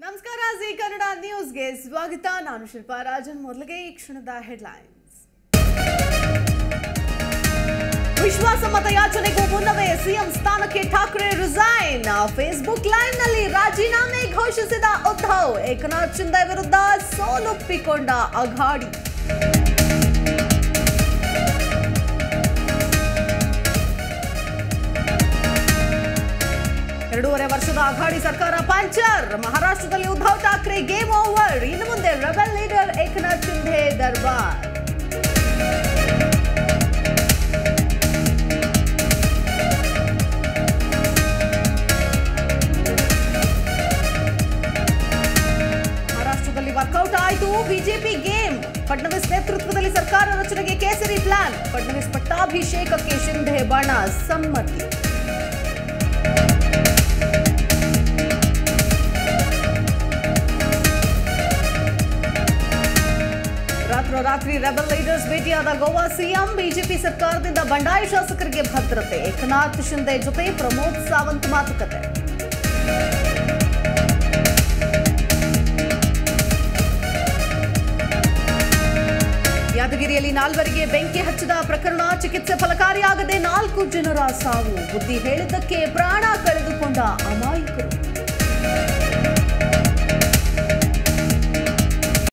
ನಮಸ್ಕಾರ ಜಿ ಕನ್ನಡ ನ್ಯೂಸ್ಗೆ ಸ್ವಾಗತ ನಾನು ಶಿಲ್ಪಾ ರಾಜನ್ ಮೊದಲಿಗೆ ಈ ಕ್ಷಣದ ಹೆಡ್ಲೈನ್ಸ್ ವಿಶ್ವಾಸ ಮತಯಾಚನೆಗೂ ಮುನ್ನವೇ ಸಿಎಂ ಸ್ಥಾನಕ್ಕೆ ಠಾಕ್ರೆ ರಿಸೈನ್ ಫೇಸ್ಬುಕ್ ಲೈವ್ ನಲ್ಲಿ ರಾಜೀನಾಮೆ ಘೋಷಿಸಿದ ಉದ್ಧವ್ ಏಕನಾಥ್ ಶಿಂದೆ ವಿರುದ್ಧ ಸೋಲೊಪ್ಪಿಕೊಂಡ ಅಘಾಡಿ ಎರಡೂವರೆ ವರ್ಷದ ಅಘಾಡಿ ಸರ್ಕಾರ ಪಂಚರ್ ಮಹಾರಾಷ್ಟ್ರದಲ್ಲಿ ಉದ್ಧವ್ ಠಾಕ್ರೆ ಗೇಮ್ ಓವರ್ ಇನ್ನು ಮುಂದೆ ರೆಬಲ್ ಲೀಡರ್ ಏಕನಾಥ್ ಶಿಂಧೆ ದರ್ಬಾರ್ ಮಹಾರಾಷ್ಟ್ರದಲ್ಲಿ ವರ್ಕೌಟ್ ಆಯಿತು ಬಿಜೆಪಿ ಗೇಮ್ ಫಡ್ನವೀಸ್ ನೇತೃತ್ವದಲ್ಲಿ ಸರ್ಕಾರ ರಚನೆಗೆ ಕೇಸರಿ ಪ್ಲಾನ್ ಫಡ್ನವೀಸ್ ಪಟ್ಟಾಭಿಷೇಕಕ್ಕೆ ಶಿಂಧೆ ಬಣ ಸಮ್ಮತಿ ರಾತ್ರೋರಾತ್ರಿ ರೆಬಲ್ ಲೀಡರ್ಸ್ ಭೇಟಿಯಾದ ಗೋವಾ ಸಿಎಂ ಬಿಜೆಪಿ ಸರ್ಕಾರದಿಂದ ಬಂಡಾಯ ಶಾಸಕರಿಗೆ ಭದ್ರತೆ ಏಕನಾಥ್ ಶಿಂದೆ ಜೊತೆ ಪ್ರಮೋದ್ ಸಾವಂತ್ ಮಾತುಕತೆ ಯಾದಗಿರಿಯಲ್ಲಿ ನಾಲ್ವರಿಗೆ ಬೆಂಕಿ ಹಚ್ಚಿದ ಪ್ರಕರಣ ಚಿಕಿತ್ಸೆ ಫಲಕಾರಿಯಾಗದೆ ನಾಲ್ಕು ಜನರ ಸಾವು ಬುದ್ಧಿ ಹೇಳಿದ್ದಕ್ಕೆ ಪ್ರಾಣ ಕಳೆದುಕೊಂಡ ಅಮಾಯಕರು